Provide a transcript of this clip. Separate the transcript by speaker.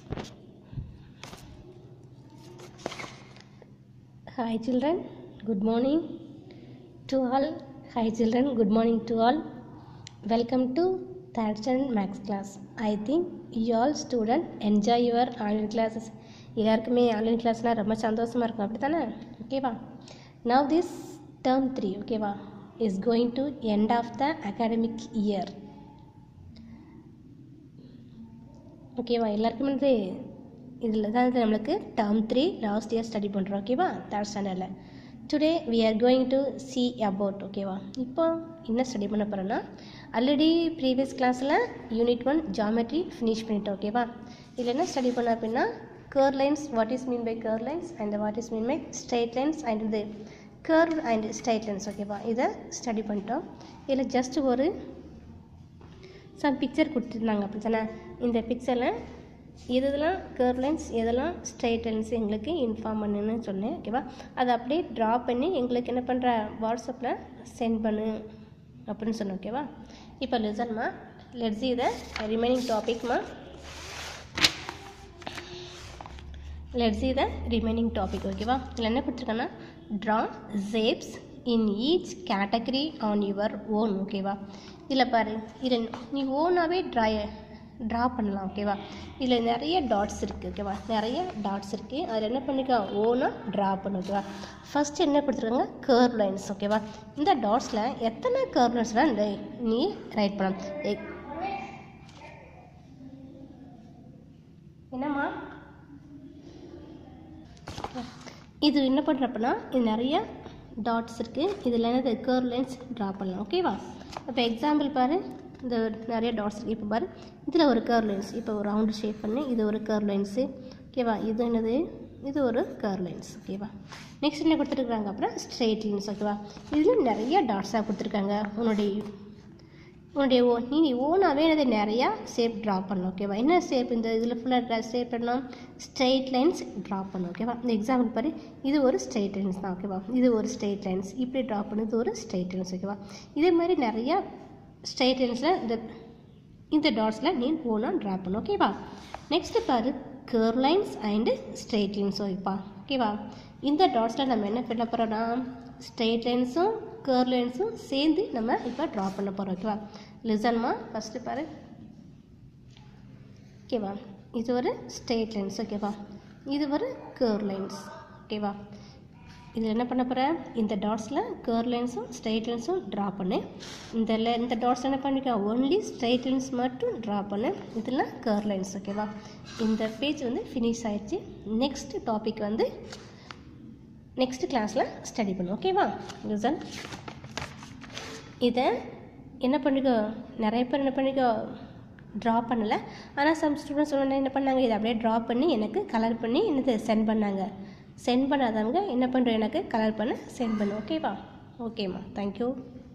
Speaker 1: Hi children, good morning to all. Hi children, good morning to all. Welcome to third standard max class. I think you all student enjoy your online classes. எல்லாருக்குமே online கிளாஸ்னால் ரொம்ப சந்தோஷமாக இருக்கும் அப்படி தானே ஓகேவா now this term three ஓகேவா is going to end of the academic year ஓகேவா எல்லாருக்குமே வந்து இதில் தான் இது நம்மளுக்கு term three last year study பண்ணுறோம் ஓகேவா தேர்ட் ஸ்டாண்டர்டில் today we are going to see about ஓகேவா இப்போ என்ன ஸ்டடி பண்ண போகிறோன்னா ஆல்ரெடி ப்ரீவியஸ் கிளாஸில் யூனிட் ஒன் ஜாமெட்ரி ஃபினிஷ் பண்ணிட்டோம் ஓகேவா இதில் என்ன ஸ்டடி பண்ண அப்படின்னா curve lines what is mean by curve lines and what is mean by straight lines and இது கர்வ் அண்ட் ஸ்ட்ரைட் லைன்ஸ் ஓகேவா இதை ஸ்டடி பண்ணிட்டோம் இதில் ஜஸ்ட் ஒரு சம் பிக்சர் கொடுத்துருந்தாங்க அப்படி தானே இந்த பிக்சரில் எதெல்லாம் கர்வ் லைன்ஸ் எதெல்லாம் ஸ்ட்ரைட் லைன்ஸ் எங்களுக்கு இன்ஃபார்ம் பண்ணுன்னு சொன்னேன் ஓகேவா அதை அப்படியே ட்ரா பண்ணி எங்களுக்கு என்ன பண்ணுற வாட்ஸ்அப்பில் சென்ட் பண்ணு அப்படின்னு சொன்னேன் ஓகேவா இப்போ லிசன்மா லெட்ஸ் இதை ரிமைனிங் டாபிக்மா லெட்ஸ் த ரிமைனிங் டாபிக் ஓகேவா இதில் என்ன கொடுத்துருக்கேன்னா draw shapes in each category on your own ஓகேவா இதில் பாரு இதில் நீ ஓனாகவே ட்ரா ட்ரா பண்ணலாம் ஓகேவா இதில் நிறைய டாட்ஸ் இருக்குது ஓகேவா நிறைய டாட்ஸ் இருக்குது அதில் என்ன பண்ணிக்கோ ஓனாக ட்ரா பண்ணு ஓகேவா ஃபஸ்ட்டு என்ன கொடுத்துருக்காங்க கர்வ் லைன்ஸ் ஓகேவா இந்த டாட்ஸில் எத்தனை கர்வ் லைன்ஸ்லாம் நீ ரைட் பண்ணலாம் எ- என்னம்மா இது என்ன பண்ணுறப்பனா இது நிறைய டாட்ஸ் இருக்குது இதில் என்னது கர்வ் லைன்ஸ் ட்ரா பண்ணலாம் ஓகேவா இப்போ எக்ஸாம்பிள் பாரு இந்த நிறைய டாட்ஸ் இருக்குது இப்போ பாரு இதில் ஒரு கர்வ் லைன்ஸ் இப்போ ஒரு ரவுண்டு ஷேப் பண்ணி இது ஒரு கர்வ் லைன்ஸு ஓகேவா இது என்னது இது ஒரு கர்வ் லைன்ஸ் ஓகேவா நெக்ஸ்ட் என்ன கொடுத்துருக்காங்க அப்புறம் ஸ்ட்ரெயிட் லைன்ஸ் ஓகேவா இதில் நிறைய டாட்ஸாக கொடுத்துருக்காங்க உன்னுடைய உன்னுடைய ஓ நீ ஓனாகவே எனது நிறையா ஷேப் ட்ரா பண்ணணும் ஓகேவா என்ன ஷேப் இந்த இதில் ஃபுல்லாக ஷேப் பண்ணணும் ஸ்ட்ரெயிட் லைன்ஸ் ட்ரா பண்ணணும் ஓகேவா இந்த எக்ஸாம்பிள் பாரு இது ஒரு ஸ்ட்ரெயிட் லைன்ஸ் தான் ஓகேவா இது ஒரு ஸ்ட்ரெயிட் லைன்ஸ் இப்படி ட்ரா பண்ணு இது ஒரு ஸ்ட்ரெயிட் லைன்ஸ் ஓகேவா இதே மாதிரி நிறையா ஸ்ட்ரெயிட் லைன்ஸில் இந்த இந்த டாட்ஸில் நீ ஓனாக ட்ரா பண்ணு ஓகேவா நெக்ஸ்ட்டு பாரு curve lines and straight lines ஓகேப்பா ஓகேவா இந்த டாட்ஸில் நம்ம என்ன பண்ண போகிறோம்னா ஸ்ட்ரெயிட் லைன்ஸும் கர்வ் லைன்ஸும் சேர்ந்து நம்ம இப்போ ட்ரா பண்ண போகிறோம் ஓகேவா லிசன்மா ஃபஸ்ட்டு பாரு ஓகேவா இது ஒரு ஸ்ட்ரெயிட் லைன்ஸ் ஓகேவா இது ஒரு கர்வ் லைன்ஸ் ஓகேவா இதில் என்ன பண்ண போகிற இந்த டாட்ஸில் கர்வ் லைன்ஸும் ஸ்ட்ரெயிட் லைன்ஸும் ட்ரா பண்ணு இந்த le- இந்த டாட்ஸ் என்ன பண்ணிக்க ஒன்லி ஸ்ட்ரெயிட் லைன்ஸ் மட்டும் ட்ரா பண்ணு இதில் கர்வ் லைன்ஸ் ஓகேவா இந்த பேஜ் வந்து ஃபினிஷ் ஆயிடுச்சு நெக்ஸ்ட் டாபிக் வந்து நெக்ஸ்ட் கிளாஸில் ஸ்டடி பண்ணும் ஓகேவா லிசன் இதை என்ன பண்ணிக்கோ நிறைய பேர் என்ன பண்ணிக்கோ ட்ரா பண்ணலை ஆனால் சம் ஸ்டூடெண்ட்ஸ் உடனே என்ன பண்ணாங்க இதை அப்படியே ட்ரா பண்ணி எனக்கு கலர் பண்ணி என்னது சென்ட் பண்ணாங்க சென்ட் பண்ணாதவங்க என்ன பண்ணுறோம் எனக்கு கலர் பண்ண சென்ட் பண்ணு ஓகேவா ஓகேம்மா தேங்க்யூ